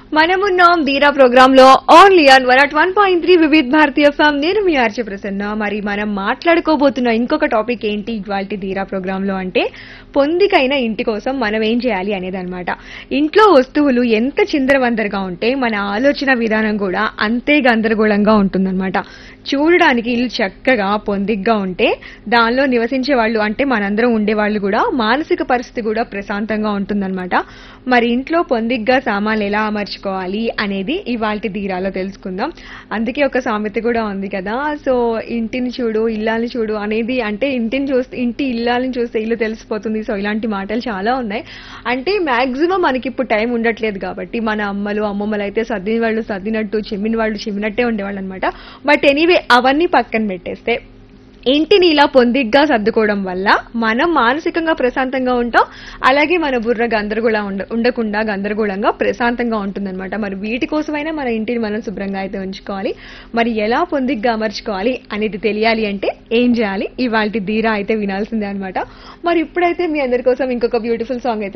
మనమున్నాం దీరా ప్రోగ్రామ్ లో only on one at one point three Vividh Bharati F M నేను మీ ఆర్చే ప్రసన్న మరి మనం మాట్లాడుకోబోతున్న ఇంకొక టాపిక్ ఏంటి ఇవాళ దీరా ప్రోగ్రామ్ లో అంటే పొందికైన ఇంటి కోసం మనం ఏం చేయాలి అనేది అనమాట ఇంట్లో వస్తువులు ఎంత చిందరవందరగా ఉంటే మన ఆలోచన విధానం కూడా అంతే గందరగోళంగా ఉంటుందన్నమాట చూడడానికి ఇల్లు చక్కగా పొందిగ్గా ఉంటే దానిలో నివసించే వాళ్ళు అంటే మనందరం ఉండేవాళ్ళు కూడా మానసిక పరిస్థితి కూడా ప్రశాంతంగా ఉంటుందన్నమాట మరి ఇంట్లో పొందిగ్గా సామాన్లు ఎలా అమర్చుకోవాలి అనేది ఇవాళ తీరాలో తెలుసుకుందాం అందుకే ఒక సామెత కూడా ఉంది కదా సో ఇంటిని చూడు ఇల్లాలని చూడు అనేది అంటే ఇంటిని చూస్తే ఇంటి ఇల్లాలని చూస్తే ఇల్లు తెలిసిపోతుంది సో ఇలాంటి మాటలు చాలా ఉన్నాయి అంటే మాక్సిమం మనకి ఇప్పుడు టైం ఉండట్లేదు కాబట్టి మన అమ్మలు అమ్మమ్మలు అయితే సర్దిన వాళ్ళు సర్దినట్టు చిమ్మిన వాళ్ళు చిమ్మినట్టే ఉండేవాళ్ళు అనమాట బట్ ఎనీవే అవన్నీ పక్కన పెట్టేస్తే ఇంటిని ఇలా పొందిగ్గా సర్దుకోవడం వల్ల మనం మానసికంగా ప్రశాంతంగా ఉంటాం అలాగే మన బుర్ర గందరగోళం ఉండ ఉండకుండా గందరగోళంగా ప్రశాంతంగా ఉంటుందన్నమాట మరి వీటి కోసమైనా మన ఇంటిని మనం శుభ్రంగా అయితే ఉంచుకోవాలి మరి ఎలా పొందిగ్గా అమర్చుకోవాలి అనేది తెలియాలి అంటే ఏం చేయాలి ఇవాళ ధీరా అయితే వినాల్సిందే అనమాట మరి ఇప్పుడైతే మీ అందరి కోసం ఇంకొక బ్యూటిఫుల్ సాంగ్ అయితే